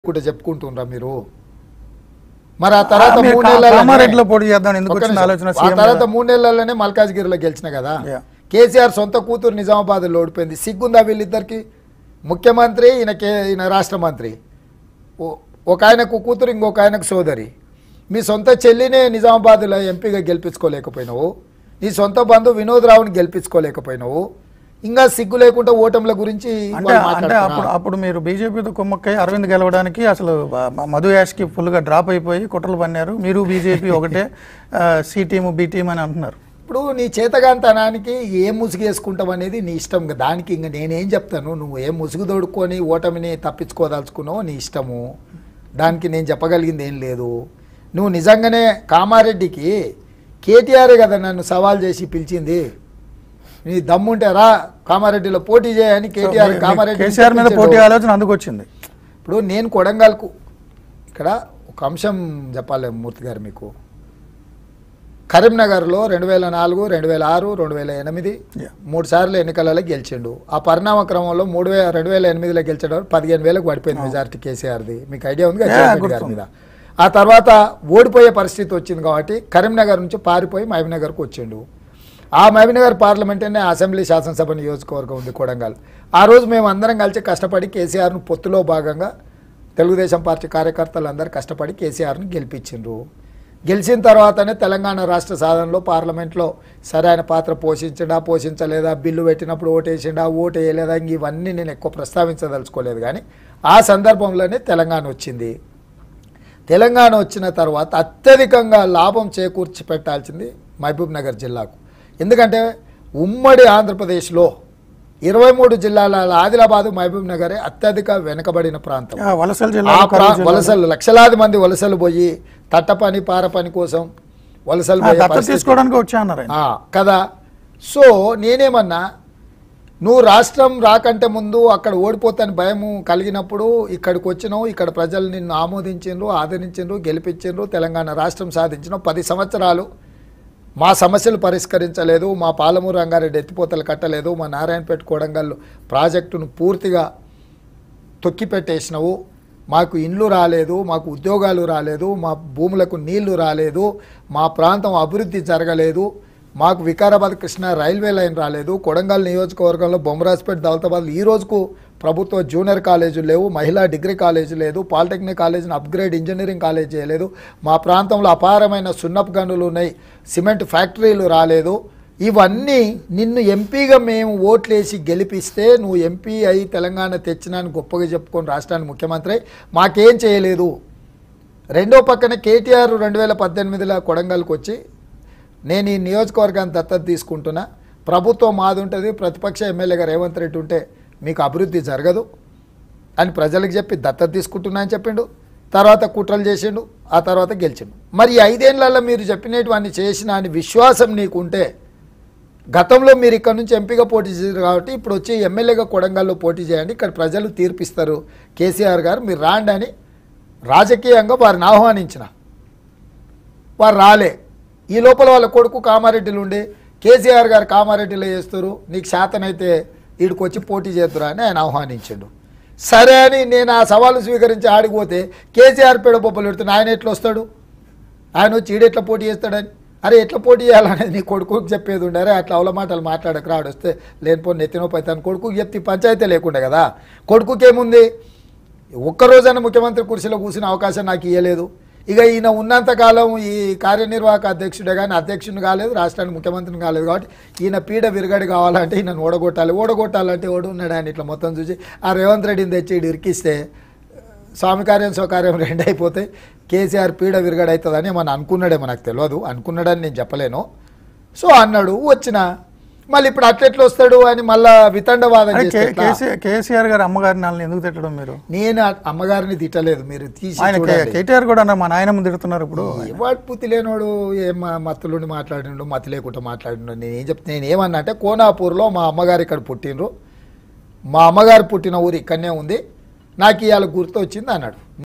కూడా చెప్పుకుంటున్నారా మీరు మరి ఆ తర్వాత మీరు మూడు కా- నెలలనే- కామారెడ్డిలో పోటీ చేద్దాం ఎందుకు ఒక్క వచ్చిన నిమిషం. ఆలోచన ఆ సీఎం తర్వాత మీద? మూడు నెలల్లోనే మల్కాజ్గిరిలో గెలిచిన కదా Yeah. కేసీఆర్ సొంత కూతురు నిజామాబాద్లో ఓడిపోయింది సిగ్గుందా వీళ్ళిద్దరికి ముఖ్యమంత్రి ఈయన కే ఈయన రాష్ట్ర మంత్రి ఓ- ఒక ఆయనకు కూతురు ఇంకొక ఆయనకు సోదరి మీ సొంత చెల్లినే నిజామాబాద్లో ఎంపీగా గెలిపించుకోలేకపోయినావు నీ సొంత బంధువు వినోద్ రావుని గెలిపించుకోలేకపోయినావు ఇంకా సిగ్గు లేకుండా ఓటముల గురించి అంటే వాళ్ళు అంటే మాట్లాడుతున్నారా? అప్పుడు అప్పుడు మీరు బీజేపీతో కుమ్మక్కై అరవింద్ గెలవడానికి అసలు మ- మధు యాష్కి ఫుల్గా డ్రాప్ అయిపోయి కుట్రలు పన్నారు మీరు బీజేపీ ఒకటే ఆ, సి టీము బి టీం అని అంటున్నారు ఇప్పుడు నీ చేతగాంతనానికి ఏం ముసుగు వేసుకుంటావు అనేది నీ ఇష్టం కదా. దానికి ఇంక నేనేం చెప్తాను నువ్వు ఏం ముసుగు తోడుకొని ఓటమిని తప్పించుకోదలుచుకున్నావు నీ ఇష్టము దానికి నేను చెప్పగలిగింది ఏం లేదు నువ్వు నిజంగానే కామారెడ్డికి కేటీఆర్ కదా నన్ను సవాల్ చేసి పిలిచింది నీ దమ్ముంటే రా కామారెడ్డిలో పోటీ చేయని కేటీఆర్ కామారెడ్డి కేసీఆర్ మీద పోటీ ఆలోచన అందుకు వచ్చింది ఇప్పుడు నేను కొడంగల్కు ఇక్కడ ఒక అంశం చెప్పాలి మూర్తి గారు మీకు కరీంనగర్లో రెండు వేల నాలుగు రెండు వేల ఆరు రెండు వేల ఎనిమిది Yeah. మూడు సార్లు ఎన్నికలలో గెలిచిండు ఆ పరిణామ క్రమంలో మూడు వేల రెండు వేల ఎనిమిదిలో గెలిచడం పదిహేను వేలకు పడిపోయింది మెజార్టీ కేసీఆర్ది మీకు ఐడియా ఉంది కదా Yeah, జగన్ గారి గుర్తుంది. మీద ఆ తర్వాత ఓడిపోయే పరిస్థితి వచ్చింది కాబట్టి కరీంనగర్ నుంచి పారిపోయి మహబూబ్నగర్కు వచ్చిండు ఆ మహబూబ్నగర్ పార్లమెంట్ అనే అసెంబ్లీ శాసనసభ నియోజకవర్గం ఉంది కొడంగల్ ఆ రోజు మేము అందరం కలిసి కష్టపడి కేసీఆర్ను పొత్తులో భాగంగా తెలుగుదేశం పార్టీ కార్యకర్తలు అందరూ కష్టపడి కేసీఆర్ను గెలిపించిండ్రు గెలిచిన తర్వాతనే తెలంగాణ రాష్ట్ర సాధనలో పార్లమెంట్లో సరైన పాత్ర పోషించడా పోషించలేదా బిల్లు పెట్టినప్పుడు ఓటేసిండా ఓటు వేయలేదా ఇంక ఇవన్నీ నేను ఎక్కువ ప్రస్తావించదలుచుకోలేదు కానీ ఆ సందర్భంలోనే తెలంగాణ వచ్చింది తెలంగాణ వచ్చిన తర్వాత అత్యధికంగా లాభం చేకూర్చి పెట్టాల్సింది మహబూబ్ నగర్ జిల్లాకు ఎందుకంటే ఉమ్మడి ఆంధ్రప్రదేశ్లో ఇరవై మూడు జిల్లాల ఆదిలాబాదు మహబూబ్ నగరే అత్యధిక వెనుకబడిన ప్రాంతం ఆ, వలసల ఆ జిల్లా ప్రా- వలసలు లక్షలాది మంది వలసలు పోయి తట్ట పని పార పని కోసం వలసలు పోయే దత్తత పరిస్థితి. తీసుకోవడానికి వచ్చా అన్నారు ఆయన. ఆ, కదా సో నేనేమన్నా నువ్వు రాష్ట్రం రాకంటే ముందు అక్కడ ఓడిపోతాని భయము కలిగినప్పుడు ఇక్కడికి వచ్చినావు ఇక్కడ ప్రజలు నిన్ను ఆమోదించిండ్రు ఆదరించిండ్రు గెలిపించిండ్రు తెలంగాణ రాష్ట్రం సాధించిన పది సంవత్సరాలు మా సమస్యలు పరిష్కరించలేదు మా పాలమూరు రంగారెడ్డి ఎత్తిపోతలు కట్టలేదు మా నారాయణపేట కొడంగల్ ప్రాజెక్టును పూర్తిగా తొక్కిపెట్టేసినావు మాకు ఇండ్లు రాలేదు మాకు ఉద్యోగాలు రాలేదు మా భూములకు నీళ్లు రాలేదు మా ప్రాంతం అభివృద్ధి జరగలేదు మాకు వికారాబాద్ కృష్ణ రైల్వే లైన్ రాలేదు కొడంగల్ నియోజకవర్గంలో బొమ్మరాజ్పేట దౌలతాబాద్ ఈ రోజుకు ప్రభుత్వ జూనియర్ కాలేజీలు లేవు మహిళా డిగ్రీ కాలేజీ లేదు పాలిటెక్నిక్ కాలేజీని అప్గ్రేడ్ ఇంజనీరింగ్ కాలేజ్ చేయలేదు మా ప్రాంతంలో అపారమైన సున్నపు గనులు ఉన్నాయి సిమెంట్ ఫ్యాక్టరీలు రాలేదు ఇవన్నీ నిన్ను ఎంపీగా మేము ఓట్లేసి గెలిపిస్తే నువ్వు ఎంపీ అయి తెలంగాణ తెచ్చినాను గొప్పగా చెప్పుకొని రాష్ట్రానికి ముఖ్యమంత్రి అయి మాకేం చేయలేదు రెండో పక్కన కేటీఆర్ రెండు వేల పద్దెనిమిదిలో కొడంగల్కి వచ్చి నేను ఈ నియోజకవర్గాన్ని దత్తత తీసుకుంటున్నా ప్రభుత్వం మాది ఉంటుంది ప్రతిపక్ష ఎమ్మెల్యేగా రేవంత్ రెడ్డి ఉంటే మీకు అభివృద్ధి జరగదు అని ప్రజలకు చెప్పి దత్తత తీసుకుంటున్నా అని చెప్పిండు తర్వాత కుట్రలు చేసిండు ఆ తర్వాత గెలిచిండు మరి ఈ ఐదేళ్లలో మీరు చెప్పినటువంటి చేసిన అని విశ్వాసం నీకుంటే గతంలో మీరు ఇక్కడ నుంచి ఎంపీగా పోటీ చేశారు కాబట్టి ఇప్పుడు వచ్చి ఎమ్మెల్యేగా కొడంగల్లో పోటీ చేయండి ఇక్కడ ప్రజలు తీర్పిస్తారు కేసీఆర్ గారు మీరు రాండి అని రాజకీయంగా వారిని ఆహ్వానించిన వారు రాలే ఈ లోపల వాళ్ళ కొడుకు కామారెడ్డిలు ఉండి కేసీఆర్ గారు కామారెడ్డిలో చేస్తారు నీకు శాతనైతే వీడికి వచ్చి పోటీ చేద్దురా అని ఆయన ఆహ్వానించిండు సరే అని నేను ఆ సవాలు స్వీకరించి ఆడిపోతే కేసీఆర్ పెడబొప్పలు పెడుతున్నా ఆయన ఎట్లా వస్తాడు ఆయన వచ్చి ఈడెట్లా పోటీ చేస్తాడని అరే ఎట్లా పోటీ చేయాలనేది నీ కొడుకుకి చెప్పేది ఉండే అరే అట్లా అవల మాటలు మాట్లాడక రాడు వస్తే లేనిపోయి నెత్తినొప్పి అవుతాను కొడుకుకి చెప్తే ఈ పంచాయతీ లేకుండే కదా కొడుకుకి ఏముంది ఒక్కరోజైనా ముఖ్యమంత్రి కుర్చీలో కూర్చునే అవకాశం నాకు ఇవ్వలేదు ఇక ఈయన ఉన్నంతకాలం ఈ కార్యనిర్వాహక అధ్యక్షుడే కానీ అధ్యక్షుని కాలేదు రాష్ట్రానికి ముఖ్యమంత్రిని కాలేదు కాబట్టి ఈయన పీడ విరగడి కావాలంటే ఈయన ఓడగొట్టాలి ఓడగొట్టాలంటే ఓడు ఉన్నాడు ఆయన ఇట్లా మొత్తం చూసి ఆ రేవంత్ రెడ్డిని తెచ్చి ఈడు ఇరికిస్తే స్వామి కార్యం స్వకార్యం రెండు అయిపోతే కేసీఆర్ పీడ విరగడవుతుందని మన అనుకున్నాడేమో నాకు తెలియదు అనుకున్నాడని నేను చెప్పలేను సో అన్నాడు వచ్చిన మళ్ళీ ఇప్పుడు అట్లెట్లు వస్తాడు అని మళ్ళా వితండవాదం అరే, చేస్తే కే- ఎట్లా? కేసీ- కేసీఆర్ గారు అమ్మగారిని వాళ్ళని ఎందుకు తిట్టడం మీరు నేను ఆ అమ్మగారిని తిట్టలేదు మీరు తీసి ఆయన కే- చూడండి. కేటీఆర్ కూడా అన్నారు మా నాయనమ్మ తిడుతున్నారు ఇప్పుడు వాడు పుత్తి లేనోడు ఏం మా మత్తులుండి మాట్లాడిండు మతి లేకుండా మాట్లాడిండు నేను ఏం చెప్తే నేను ఏమన్నా అంటే కోనాపూర్లో మా అమ్మగారు ఇక్కడ పుట్టినరు మా అమ్మగారు పుట్టిన ఊరు ఇక్కడనే ఉంది నాకు ఇవాళ గుర్తు వచ్చింది అన్నాడు